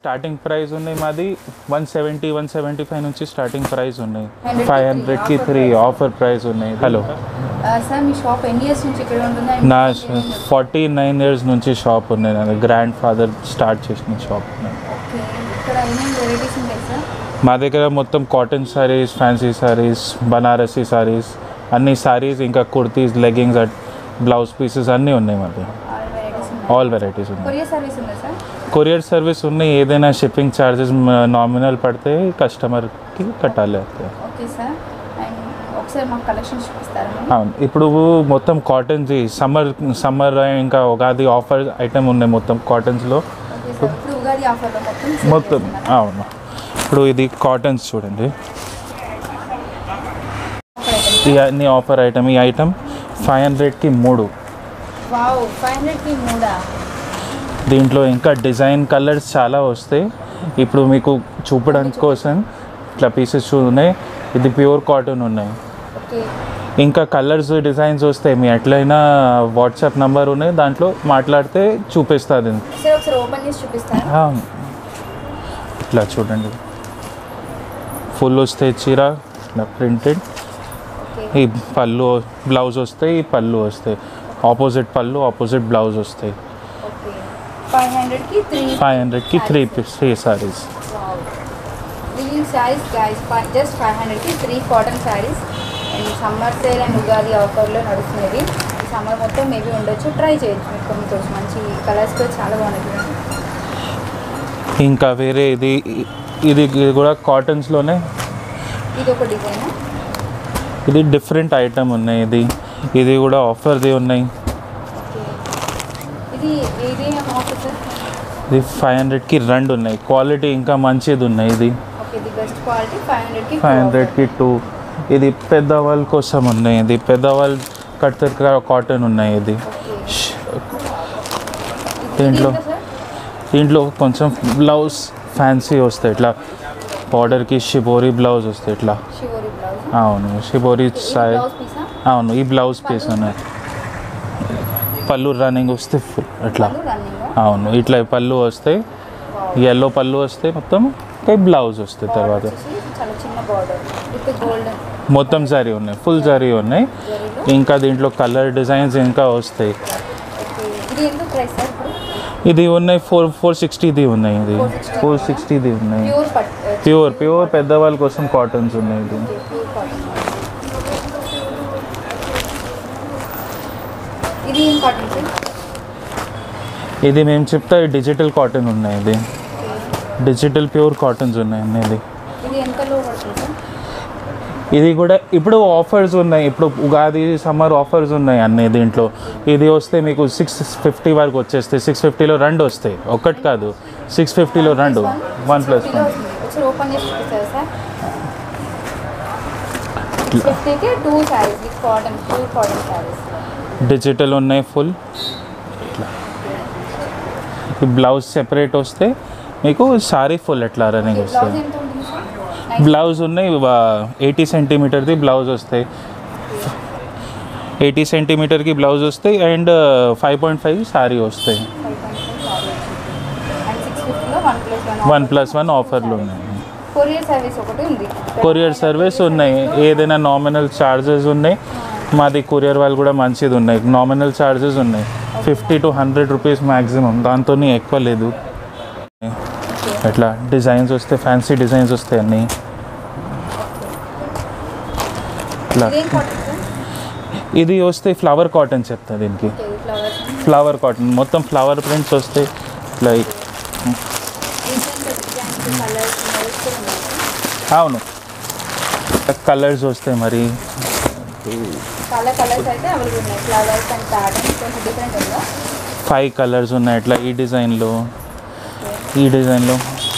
Starting price ఉన్నాయి మాది one seventy one seventy five నుంచి స్టార్టింగ్ ప్రైస్ ఉన్నాయి ఫైవ్ హండ్రెడ్కి త్రీ ఆఫర్ ప్రైస్ ఉన్నాయి హలో సార్ మీ షాప్ ఎన్ని ఇయర్స్ నుంచి ఇక్కడ ఉంటుంది And నా ఏమేమి- ఫార్టీ నైన్ ఇయర్స్ నుంచి షాప్ ఉన్నాయి నా గ్రాండ్ ఫాదర్ స్టార్ట్ చేసిన షాప్ ఉన్నాయి ఓకే ఇక్కడ ఏమేమి వెరైటీస్ ఉంటాయి సార్ మా దగ్గర మొత్తం కాటన్ సారీస్ ఫ్యాన్సీ సారీస్ బనారసీ సారీస్ అన్ని సారీస్ ఇంకా కుర్తీస్ లెగ్గింగ్స్ బ్లౌజ్ పీసెస్ అన్నీ ఉన్నాయి మా దగ్గర ఆల్ వెరైటీస్ ఉన్నాయి ఆల్ వెరైటీస్ ఉన్నాయి కొరియర్ సర్వీస్ ఉందా సార్ కొరియర్ సర్వీస్ ఉన్నాయి ఏదైనా షిప్పింగ్ ఛార్జెస్ నామినల్ పడితే కస్టమర్కి కట్టాలి అంతే ఓకే సార్ అండ్ ఒకసారి మాకు కలెక్షన్ చూపిస్తారా మీరు? అవును ఇప్పుడు మొత్తం కాటన్ది సమ్మర్ సమ్మర్ ఇంకా ఉగాది ఆఫర్ ఐటమ్ ఉన్నాయి మొత్తం కాటన్స్లో ఓకే సార్ ఇప్పుడు ఉగాది ఆఫర్లో మొత్తం sale మొత్తం చేస్తున్నారా? అవును ఇప్పుడు ఇది కాటన్స్ చూడండి Offer item. ఈ అన్ని ఆఫర్ ఐటమ్ ఈ ఐటమ్ ఫైవ్ హండ్రెడ్కి మూడు వావ్ ఫైవ్ హండ్రెడ్కి మూడా దీంట్లో ఇంకా డిజైన్ కలర్స్ చాలా వస్తాయి ఇప్పుడు మీకు చూపడానికి కోసం ఇట్లా పీసెస్ ఉన్నాయి ఇది ప్యూర్ కాటన్ ఉన్నాయి ఓకే ఇంకా కలర్స్ డిజైన్స్ వస్తాయి మీ ఎట్లయినా వాట్సాప్ నంబర్ ఉన్నాయి దాంట్లో మాట్లాడితే చూపిస్తుంది సార్ ఒకసారి ఓపెన్ చేసి చూపిస్తారా అవును. ఇట్లా చూడండి ఫుల్ వస్తాయి చీర ఇట్లా ప్రింటెడ్ ఓకే ఈ పళ్ళు బ్లౌజ్ వస్తాయి ఈ పళ్ళు వస్తాయి ఆపోజిట్ పళ్ళు ఆపోజిట్ బ్లౌజ్ వస్తాయి ఓకే ఫైవ్ హండ్రెడ్కి త్రీ ఫైవ్ హండ్రెడ్కి త్రీ త్రీ సారీస్ ఈ శారీస్ గైస్ జస్ట్ ఫైవ్ హండ్రెడ్కి three cotton saris and summer sale and Ugadi ఆఫర్లో నడుస్తున్నది ఈ సమ్మర్ మొత్తం మేబీ ఉండొచ్చు ట్రై చేయొచ్చు మీకు కొన్ని కొంచెం మంచి కలర్స్ కూడా చాలా బాగున్నాయి చూడండి. ఇంకా వేరే ఇది ఇది ఇది కూడా కాటన్స్లోనే ఇది ఒక డిజైన్ ఇది డిఫరెంట్ ఐటమ్ ఉన్నాయి ఇది ఇది కూడా ఆఫర్ది ఉన్నాయి ఇది ఇది ఏం ఆఫర్ సార్ ఇది ఫైవ్ హండ్రెడ్కి రెండు ఉన్నాయి క్వాలిటీ ఇంకా మంచిది ఉన్నాయి ఇది ఓకే ఇది బెస్ట్ క్వాలిటీ ఫైవ్ హండ్రెడ్కి ఫైవ్ హండ్రెడ్కి టూ ఇది పెద్దవాళ్ళ కోసం ఉన్నాయి ఇది పెద్దవాళ్ళు కట్టర్ కాటన్ ఉన్నాయి ఇది దీంట్లో దీంట్లో కొంచెం బ్లౌజ్ ఫ్యాన్సీ వస్తాయి ఇట్లా బార్డర్కి షిబోరి బ్లౌజ్ వస్తాయి ఇట్లా షివోరి బ్లౌజ్ అవును షిబోరి సైడ్ బ్లౌజ్ పీసా అవును ఈ బ్లౌజ్ పీస్ ఉన్నాయి పళ్ళు రన్నింగ్ వస్తే ఫుల్ ఇట్లా రన్నింగ్ అవును ఇట్లా పళ్ళు వస్తాయి ఎల్లో పళ్ళు వస్తాయి మొత్తం ఇంకా బ్లౌజ్ వస్తాయి తర్వాత చాలా చిన్న బార్డర్ విత్ గోల్డెన్ మొత్తం జరీ ఉన్నాయి ఫుల్ జరీ ఉన్నాయి జరీలో ఇంకా దీంట్లో కలర్ డిజైన్స్ ఇంకా వస్తాయి ఓకే ఇది ఎంత ప్రైస్ సార్ ఇప్పుడు ఇది ఉన్నాయి ఫోర్ ఫోర్ సిక్స్టీది ఉన్నాయి ఇది 460 ఫోర్ సిక్స్టీది ఉన్నాయి ప్యూర్ పట్ ప్యూర్ ప్యూర్ పెద్దవాళ్ళ కోసం కాటన్స్ ఉన్నాయి ఇది ప్యూర్ కాటన్ ఇది ఏం కాటన్ సార్ ఇది మేము చెప్తా డిజిటల్ కాటన్ ఉన్నాయి ఇది డిజిటల్ ప్యూర్ కాటన్స్ ఉన్నాయి అన్ని ఇది ఇది ఎంతలో పడుతుంది సార్ ఇది కూడా ఇప్పుడు ఆఫర్స్ ఉన్నాయి ఇప్పుడు ఉగాది సమ్మర్ ఆఫర్స్ ఉన్నాయి అన్ని దీంట్లో ఇది వస్తే మీకు సిక్స్ ఫిఫ్టీ వరకు వచ్చేస్తాయి సిక్స్ ఫిఫ్టీలో రెండు వస్తాయి ఒక్కటి కాదు సిక్స్ ఫిఫ్టీలో రెండు వన్ ప్లస్ ఫిఫ్టీలో వన్ వస్తుంది ఒకసారి ఓపెన్ చేసి చూపిస్తారా సార్ ఫిఫ్టీకి two saris with cotton pure cotton saris digital ఉన్నాయి ఫుల్ ఇట్లా ఈ బ్లౌజ్ సెపరేట్ వస్తే మీకు సారీ ఫుల్ ఎట్లా రన్నింగ్ బ్లౌజ్ వస్తుంది ఎంత ఉంటుంది సార్ బ్లౌజ్ ఉన్నాయి ఎయిటీ సెంటీమీటర్ది బ్లౌజ్ వస్తాయి ఎయిటీ సెంటీమీటర్కి బ్లౌజ్ వస్తాయి and five point five sari వస్తాయి five point five sari and six ఫిఫ్టీలో one plus one one plus one ఆఫర్లు ఉన్నాయి కొరియర్ సర్వీస్ ఒకటి ఉంది కొరియర్ సర్వీస్ ఉన్నాయి ఏదైనా నామినల్ ఛార్జెస్ ఉన్నాయి మాది కొరియర్ వాళ్ళు కూడా మంచిది ఉన్నాయి నామినల్ ఛార్జెస్ ఉన్నాయి fifty to hundred rupees maximum దాంతో ఎక్కువ లేదు ఎట్లా డిజైన్స్ వస్తే ఫ్యాన్సీ డిజైన్స్ వస్తాయి అన్నీ ఇట్లా ఇదేం కాటన్ సార్ ఇది వస్తే ఫ్లవర్ కాటన్ చెప్తా దీనికి ఓకే ఇది ఫ్లవర్స్ ఫ్లవర్ కాటన్ మొత్తం ఫ్లవర్ ప్రింట్స్ వస్తాయి లైక్ కలర్స్ మోడల్స్ కూడా ఉన్నాయి అవును కలర్స్ వస్తాయి మరి చాలా కలర్స్ అయితే అవైలబుల్ ఉన్నాయి ఫ్లవర్స్ అండ్ ప్యాటర్న్స్ కొంచెం డిఫరెంట్ ఉందా ఫైవ్ కలర్స్ ఉన్నాయి ఇట్లా ఈ డిజైన్లో ఈ డిజైన్లో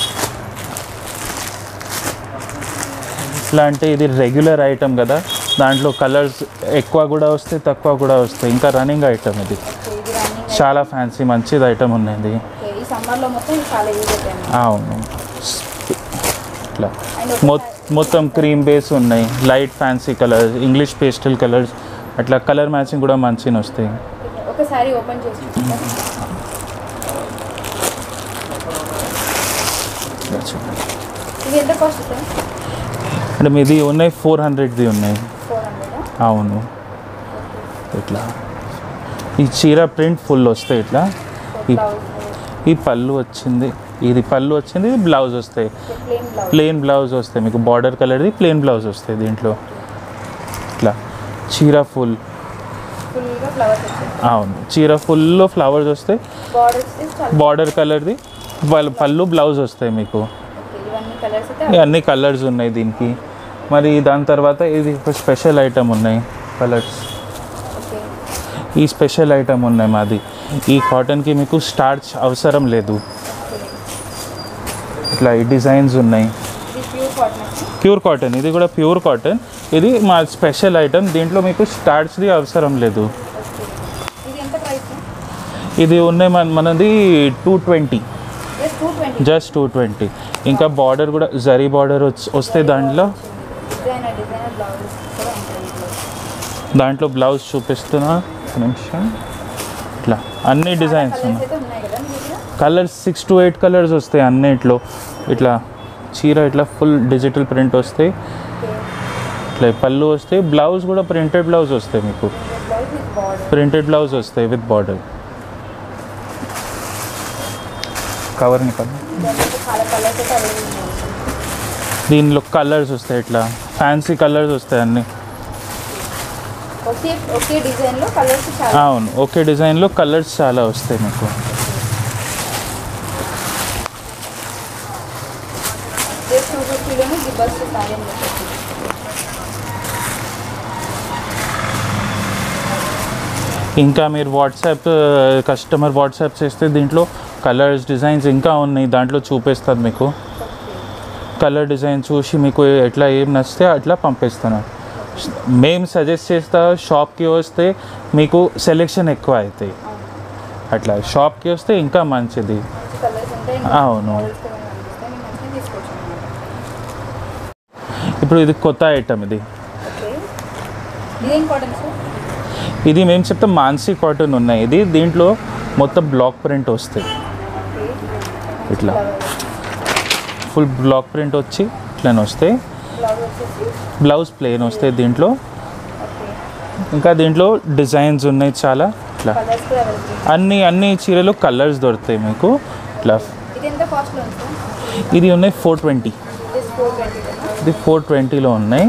ఇట్లా అంటే ఇది రెగ్యులర్ ఐటమ్ కదా దాంట్లో కలర్స్ ఎక్కువ కూడా వస్తాయి తక్కువ కూడా వస్తాయి ఇంకా రన్నింగ్ ఐటమ్ ఇది ఓకే ఇది రన్నింగ్ చాలా ఫ్యాన్సీ మంచిది ఐటమ్ ఉన్నది ఓకే ఈ సమ్మర్లో మొత్తం ఇది చాలా యూజ్ అవుతాయి అవును ఇట్లా అండ్ మొ మొత్తం క్రీమ్ బేస్ ఉన్నాయి light fancy colours English pastel colours అట్లా కలర్ మ్యాచింగ్ కూడా మంచిగా వస్తాయి ఒకసారి ఓపెన్ చేసి చూపిస్తారా? ఇలా చూడండి ఇది ఎంత కాస్ట్ సార్ అంటే మీది ఉన్నాయి ఫోర్ హండ్రెడ్ది ఉన్నాయి ఫోర్ హండ్రెడ్ అవును ఇట్లా ఈ చీర ప్రింట్ ఫుల్ వస్తాయి ఇట్లా ఈ బ్లౌజ్ ఈ పళ్ళు వచ్చింది ఇది పళ్ళు వచ్చింది ఇది బ్లౌజ్ వస్తాయి ప్లెయిన్ బ్లౌజ్ ప్లెయిన్ బ్లౌజ్ వస్తాయి మీకు బార్డర్ కలర్ది ప్లెయిన్ బ్లౌజ్ వస్తాయి దీంట్లో ఇట్లా చీర ఫుల్ ఫుల్గా ఫ్లవర్స్ వచ్చాయి అవును చీర ఫుల్లో ఫ్లవర్స్ వస్తాయి బార్డర్స్ చాలా బార్డర్ కలర్ది పల్- పళ్ళు బ్లౌజ్ వస్తాయి మీకు ఓకే ఇవన్నీ కలర్స్ అయితే ఈ అన్ని కలర్స్ ఉన్నాయి దీనికి మరి దాని తర్వాత ఇది ఒక స్పెషల్ ఐటమ్ ఉన్నాయి కలర్స్ ఓకే ఈ స్పెషల్ ఐటమ్ ఉన్నాయి మాది ఈ కాటన్కి మీకు స్టార్చ్ అవసరం లేదు ఓకే ఇట్లా ఈ డిజైన్స్ ఉన్నాయి ఇది ప్యూర్ కాటన్ ప్యూర్ కాటన్ ఇది కూడా ప్యూర్ కాటన్ ఇది మా స్పెషల్ ఐటమ్ దీంట్లో మీకు స్టార్చ్ది అవసరం లేదు ఓకే ఇది ఎంత ప్రైస్ ఇది ఉన్నాయి మన మనది two twenty just two twenty just two twenty ఇంకా బార్డర్ కూడా జరీ బార్డర్ వస్తే దాంట్లో డిజైనర్ డిజైనర్ బ్లౌజెస్ కూడా ఉంటాయి ఇందులో. దాంట్లో బ్లౌజ్ చూపిస్తున్నా ఒక నిమిషం ఇట్లా అన్ని డిజైన్స్ కలర్స్ ఉన్నాయి అయితే ఉన్నాయి కదా మీ దగ్గర colours six to eight colours వస్తాయి అన్నిట్లో ఇట్లా చీర ఇట్లా ఫుల్ డిజిటల్ ప్రింట్ వస్తాయి ఓకే ఇట్లా పళ్ళు వస్తాయి బ్లౌజ్ కూడా ప్రింటెడ్ బ్లౌజ్ వస్తాయి మీకు blouse with border printed blouse వస్తాయి విత్ బార్డర్ కవర్ నికల్ దాంట్లో చాలా కలర్స్ అయితే అవైలబుల్ ఉన్నాయి దీనిలో కలర్స్ వస్తాయి ఇట్లా ఫ్యాన్సీ కలర్స్ వస్తాయి అన్ని ఒకే ఒకే డిజైన్లో కలర్స్ చాలా అవును ఒకే డిజైన్లో కలర్స్ చాలా వస్తాయి మీకు జస్ట్ టూ ఫిఫ్టీలోనే గిబ్బర్స్ సారీ అని చెప్పేసి ఇంకా మీరు వాట్సాప్ కస్టమర్ వాట్సాప్ చేస్తే దీంట్లో కలర్స్ డిజైన్స్ ఇంకా ఉన్నాయి దాంట్లో చూపిస్తుంది మీకు కలర్ డిజైన్ చూసి మీకు ఎట్లా ఏం నచ్చితే అట్లా పంపిస్తాను మేము సజెస్ట్ చేస్తా షాప్కి వస్తే మీకు సెలెక్షన్ ఎక్కువ అవుతాయి అట్లా షాప్కి వస్తే ఇంకా మంచిది మంచి కలర్స్ ఉంటాయి అవును. మోడల్స్ కూడా కనిపిస్తాయి మీకు మంచిగా తీసుకోవచ్చు అన్నమాట ఇప్పుడు ఇది కొత్త ఐటమ్ ఇది ఓకే ఇదేం కాటన్ సార్ ఇది మేము చెప్తాం మాన్సీ కాటన్ ఉన్నాయి ఇది దీంట్లో మొత్తం బ్లాక్ ప్రింట్ వస్తాయి ఓకే ఇట్లా ఫుల్ బ్లాక్ ప్రింట్ వచ్చి ఇట్లా వస్తాయి బ్లౌజ్ వచ్చేసి బ్లౌజ్ ప్లెయిన్ వస్తాయి దీంట్లో ఓకే ఇంకా దీంట్లో డిజైన్స్ ఉన్నాయి చాలా ఇట్లా కలర్స్ కూడా అవైలబుల్ అన్ని అన్ని చీరలు కలర్స్ దొరుకుతాయి మీకు ఇట్లా ఇది ఎంత కాస్ట్లో ఉంది సార్ ఇది ఉన్నాయి four twenty just four twenty ఇది ఫోర్ ట్వంటీలో ఉన్నాయి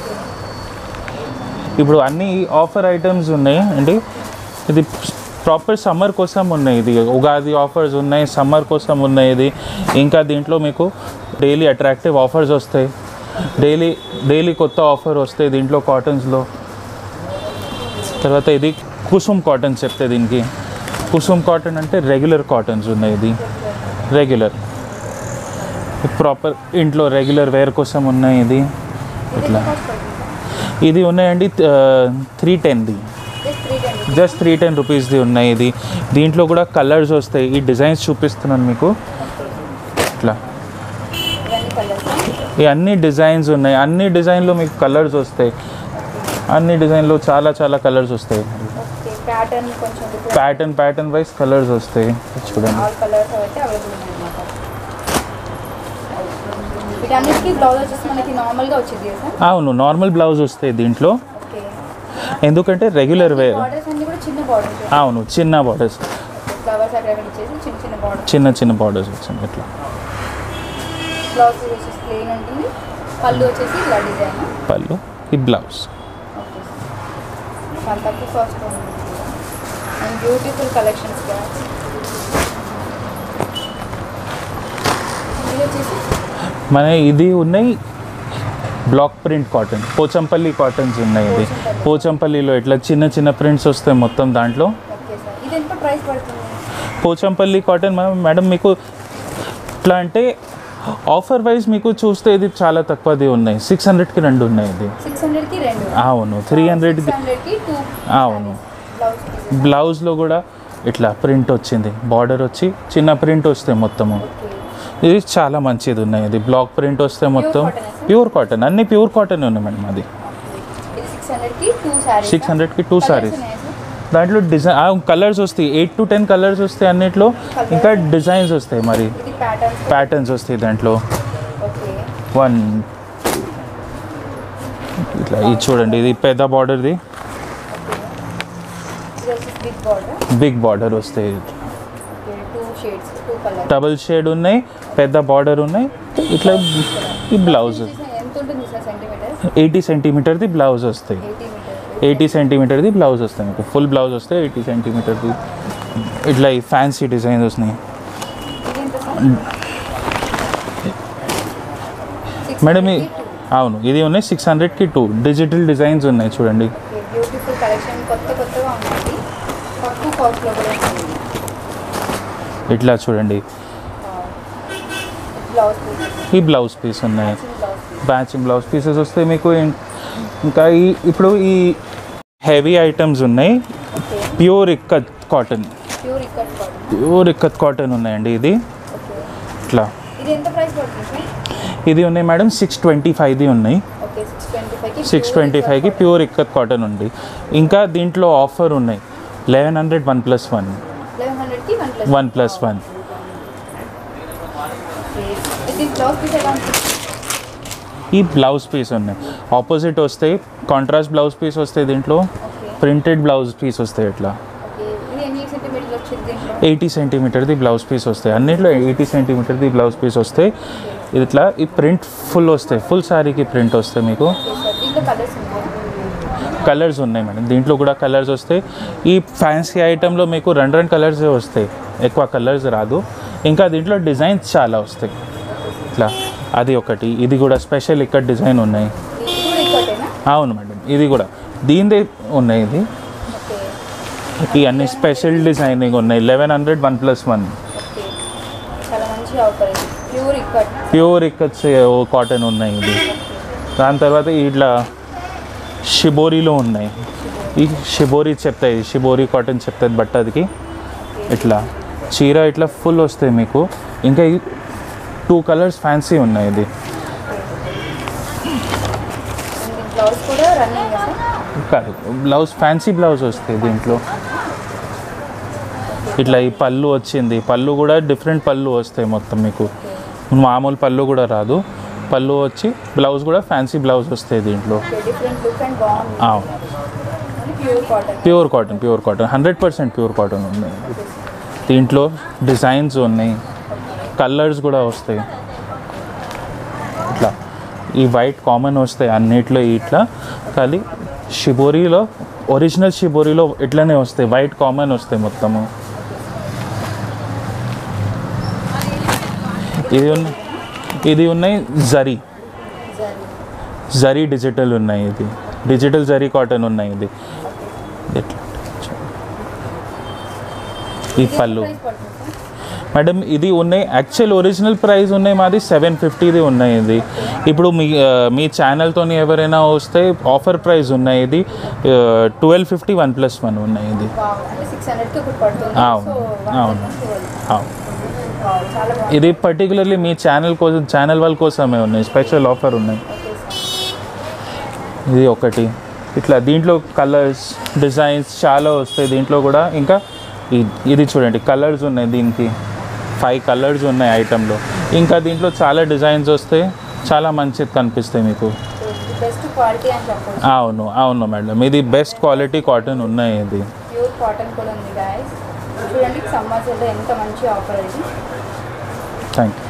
ఇప్పుడు అన్ని ఆఫర్ ఐటమ్స్ ఉన్నాయి అండి ఇది ప్రాపర్ సమ్మర్ కోసం ఉన్నాయి ఇది ఉగాది ఆఫర్స్ ఉన్నాయి సమ్మర్ కోసం ఉన్నాయి ఇది ఇంకా దీంట్లో మీకు డైలీ అట్రాక్టివ్ ఆఫర్స్ వస్తాయి డైలీ డైలీ కొత్త ఆఫర్ వస్తాయి దీంట్లో కాటన్స్లో తర్వాత ఇది కుసుమ్ కాటన్ చెప్తే దీనికి కుసుమ్ కాటన్ అంటే రెగ్యులర్ కాటన్స్ ఉన్నాయి ఇది రెగ్యులర్ ప్రాపర్ ఇంట్లో రెగ్యులర్ వేర్ కోసం ఉన్నాయి ఇది ఇది ఇట్లా. ఎంత కాస్ట్ పడుతుంది ఇది ఉన్నాయండి త్రీ టెన్ది just three ten just three ten రూపీస్ది ఉన్నాయి ఇది దీంట్లో కూడా కలర్స్ వస్తాయి ఈ డిజైన్స్ చూపిస్తున్నాను మీకు ఇట్లా ఇవన్నీ కలర్స్ ఈ అన్ని డిజైన్స్ ఉన్నాయి అన్ని డిజైన్లో మీకు కలర్స్ వస్తాయి అన్ని డిజైన్లో చాలా చాలా కలర్స్ వస్తాయి ఓకే ప్యాటర్న్ కొంచెం different pattern pattern wise colours వస్తాయి చూడండి ఆల్ కలర్స్ అయితే అవైలబుల్ ఉన్నాయి అన్నమాట వీటన్నిటికీ బ్లౌజ్ వచ్చేసి మనకి నార్మల్గా వచ్చింది కదా సార్ అవును నార్మల్ బ్లౌజ్ వస్తాయి దీంట్లో ఓకే ఎందుకంటే రెగ్యులర్ వేర్ బార్డర్స్ అన్ని కూడా చిన్న బార్డర్స్ అవును చిన్న బార్డర్స్ ఫ్లవర్స్ అక్కడ ఇచ్చేసి చిన్న చిన్న బార్డర్ చిన్న చిన్న బార్డర్స్ వచ్చింది ఇట్లా బ్లౌజ్ వచ్చేసి ప్లెయిన్ ఉంటుంది పళ్ళు వచ్చేసి ఇలా డిజైన్ పళ్ళు ఈ బ్లౌజ్ ఓకే చాలా తక్కువ కాస్ట్ ఉంది అండ్ బ్యూటిఫుల్ కలెక్షన్స్ ఇది వచ్చేసి మన ఇది ఉన్నాయి block print cotton Pochampally cottons ఉన్నాయి ఇది పోచంపల్లి. పోచంపల్లిలో ఇట్లా చిన్న చిన్న ప్రింట్స్ వస్తాయి మొత్తం దాంట్లో ఓకే సార్ ఇది ఎంత ప్రైస్ పడుతుంది పోచంపల్లి కాటన్ మేడం మేడం మీకు ఎట్లా అంటే ఆఫర్ వైజ్ మీకు చూస్తే ఇది చాలా తక్కువది ఉన్నాయి సిక్స్ హండ్రెడ్కి రెండు ఉన్నాయి ఇది సిక్స్ హండ్రెడ్కి రెండు అవును త్రీ హండ్రెడ్కి సిక్స్ హండ్రెడ్కి టూ అవును బ్లౌజ్ బ్లౌజ్లో కూడా ఇట్లా ప్రింట్ వచ్చింది బార్డర్ వచ్చి చిన్న ప్రింట్ వస్తాయి మొత్తము ఓకే ఇది చాలా మంచిది ఉన్నాయి ఇది బ్లాక్ ప్రింట్ వస్తే మొత్తం cotton ఆ, sir? ప్యూర్ కాటన్ అన్ని ప్యూర్ కాటన్ ఉన్నాయి మేడం అది ఇది సిక్స్ హండ్రెడ్కి టూ శారీస్ 600 కి two sarees. దాంట్లో డిజైన్ కలర్స్ వస్తాయి ఎయిట్ టు టెన్ కలర్స్ వస్తాయి అన్నిట్లో ఇంకా డిజైన్స్ వస్తాయి మరి ఇది ప్యాటర్న్స్ ప్యాటర్న్స్ వస్తాయి దాంట్లో ఓకే వన్ ఇట్లా ఇది చూడండి ఇది పెద్ద బార్డర్ది ఇది వచ్చేసి బిగ్ బార్డర్ బిగ్ బార్డర్ వస్తాయి okay two shades two colour double shade ఉన్నాయి పెద్ద బార్డర్ ఉన్నాయి ఇట్లా ఈ బ్లౌజ్ ఎంత ఉంటుంది సార్ సెంటీమీటర్ ఎయిటీ సెంటీమీటర్ది బ్లౌజ్ వస్తాయి ఎయిటీ మీటర్ ఎయిటీ సెంటీమీటర్ది బ్లౌజ్ వస్తాయి మీకు ఫుల్ బ్లౌజ్ వస్తే ఎయిటీ సెంటీమీటర్ది ఇట్లా ఈ ఫ్యాన్సీ డిజైన్స్ వస్తున్నాయి ఇది ఎంత సార్ మేడం ఈ- అవును ఇది ఉన్నాయి సిక్స్ హండ్రెడ్కి టూ డిజిటల్ డిజైన్స్ ఉన్నాయి చూడండి బ్యూటిఫుల్ కలెక్షన్ కొత్త కొత్తగా ఉన్నాయి తక్కువ కాస్ట్లో కూడా ఉంది ఇట్లా చూడండి బ్లౌజ్ పీసెస్ ఈ బ్లౌజ్ పీస్ ఉన్నాయి blouse piece matching blouse pieces వస్తాయి మీకు ఇం- ఇంకా ఈ ఇప్పుడు ఈ హెవీ ఐటమ్స్ ఉన్నాయి okay pure ikat cotton pure ikat cotton pure ikat cotton ఉన్నాయండి ఇది ఓకే ఇట్లా ఇది ఎంత ప్రైస్ పడుతుంది సార్ ఇది ఉన్నాయి మేడం సిక్స్ ట్వంటీ ఫైవ్ది ఉన్నాయి ఓకే సిక్స్ ట్వంటీ ఫైవ్కి సిక్స్ ట్వంటీ ఫైవ్కి ప్యూర్ ఇక్కత్ కాటన్ ఉంది ఇంకా దీంట్లో ఆఫర్ ఉన్నాయి eleven hundred one plus one eleven హండ్రెడ్కి one plus one plus one ఇది బ్లౌజ్ పీస్ ఎలా ఉంటుంది ఈ బ్లౌజ్ పీస్ ఉన్నాయి ఆపోజిట్ వస్తాయి కాంట్రాస్ట్ బ్లౌజ్ పీస్ వస్తాయి దీంట్లో ఓకే ప్రింటెడ్ బ్లౌజ్ పీస్ వస్తాయి ఇట్లా ఓకే ఇది ఎన్ని సెంటీమీటర్లు వచ్చింది దీంట్లో ఎయిటీ సెంటీమీటర్ది బ్లౌజ్ పీస్ వస్తాయి అన్నిట్లో ఎయిటీ సెంటీమీటర్ది బ్లౌజ్ పీస్ వస్తాయి ఇది ఇట్లా ఈ ప్రింట్ ఫుల్ వస్తాయి ఫుల్ శారీకి ప్రింట్ వస్తాయి మీకు ఓకే సార్ దీంట్లో కలర్స్ ఉన్నాయి కలర్స్ ఉన్నాయి మేడం దీంట్లో కూడా కలర్స్ వస్తాయి ఈ ఫ్యాన్సీ ఐటెంలో మీకు రెండు రెండు కలర్స్ వస్తాయి ఎక్కువ కలర్స్ రాదు ఇంకా దీంట్లో డిజైన్స్ చాలా వస్తాయి ఇట్లా అది ఒకటి ఇది కూడా స్పెషల్ ఇక్కడ డిజైన్ ఉన్నాయి ఇది కూడా ఇక్కటేనా అవును మేడం ఇది కూడా దీనిదే ఉన్నాయి ఇది ఓకే ఈ అన్ని స్పెషల్ డిజైనింగ్ ఉన్నాయి eleven hundred one plus one okay చాలా మంచి ఆఫర్ ఇది pure ikat pure ikat cotton ఉన్నాయి ఇది దాని తర్వాత ఇట్లా షిబోరీలో ఉన్నాయి ఈ షిబోరీ చెప్తాయి షిబోరీ కాటన్ చెప్తుంది బట్టదికి ఇట్లా చీర ఇట్లా ఫుల్ వస్తాయి మీకు ఇంకా ఈ టూ కలర్స్ ఫ్యాన్సీ ఉన్నాయి ఇది ఇది బ్లౌజ్ కూడా రన్నింగ్ సార్ కాదు బ్లౌజ్ ఫ్యాన్సీ బ్లౌజ్ వస్తాయి దీంట్లో ఇట్లా ఈ పళ్ళు వచ్చింది పళ్ళు కూడా డిఫరెంట్ పళ్ళు వస్తాయి మొత్తం మీకు మామూలు పళ్ళు కూడా రాదు పళ్ళు వచ్చి బ్లౌజ్ కూడా ఫ్యాన్సీ బ్లౌజ్ వస్తాయి దీంట్లో ఓకే డిఫరెంట్ లుక్ అండ్ బాగుంది అవును pure cotton pure cotton pure cotton hundred percent pure cotton ఉన్నాయి దీంట్లో డిజైన్స్ ఉన్నాయి కలర్స్ కూడా వస్తాయి ఇట్లా ఈ వైట్ కామన్ వస్తాయి అన్నిట్లో ఇట్లా కానీ షిబోరీలో ఒరిజినల్ షిబోరీలో ఇట్లనే వస్తాయి వైట్ కామన్ వస్తాయి మొత్తము ఇది ఉన్న ఇది ఉన్నాయి జరీ జరీ డిజిటల్ ఉన్నాయి ఇది డిజిటల్ జరీ కాటన్ ఉన్నాయి ఇది ఎట్లా ఈ పళ్ళు ప్రైస్ పడుతుంది సార్ మేడం ఇది ఉన్నాయి యాక్చువల్ ఒరిజినల్ ప్రైస్ ఉన్నాయి మాది సెవెన్ ఫిఫ్టీది ఉన్నాయి ఇది ఇప్పుడు మీ ఆ, మీ ఛానల్తో ఎవరైనా వస్తే ఆఫర్ ప్రైస్ ఉన్నాయి ఇది twelve fifty one plus one ఉన్నాయి ఇది వావ్ అంటే సిక్స్ హండ్రెడ్కి ఒకటి పడుతుంది అవును, సో అవును. ఆ. వావ్ చాలా బాగుంది ఇది పర్టికులర్లీ మీ ఛానల్ కోసం ఛానల్ వాళ్ళ కోసమే ఉన్నాయి స్పెషల్ ఆఫర్ ఉన్నాయి ఓకే సార్ ఇది ఒకటి ఇట్లా దీంట్లో కలర్స్ డిజైన్స్ చాలా వస్తాయి దీంట్లో కూడా ఇంకా ఇ- ఇది చూడండి కలర్స్ ఉన్నాయి దీనికి ఫైవ్ కలర్స్ ఉన్నాయి ఐటెంలో ఇంకా దీంట్లో చాలా డిజైన్స్ వస్తాయి చాలా మంచిది కనిపిస్తాయి మీకు బెస్ట్ క్వాలిటీ అని చెప్పొచ్చు అవును అవును మేడం ఇది బెస్ట్ క్వాలిటీ కాటన్ ఉన్నాయి ఇది ప్యూర్ కాటన్ కూడా ఉంది గాయస్ చూడండి సమ్మర్ సేల్లో ఎంత మంచి ఆఫర్ ఇది థ్యాంక్ యూ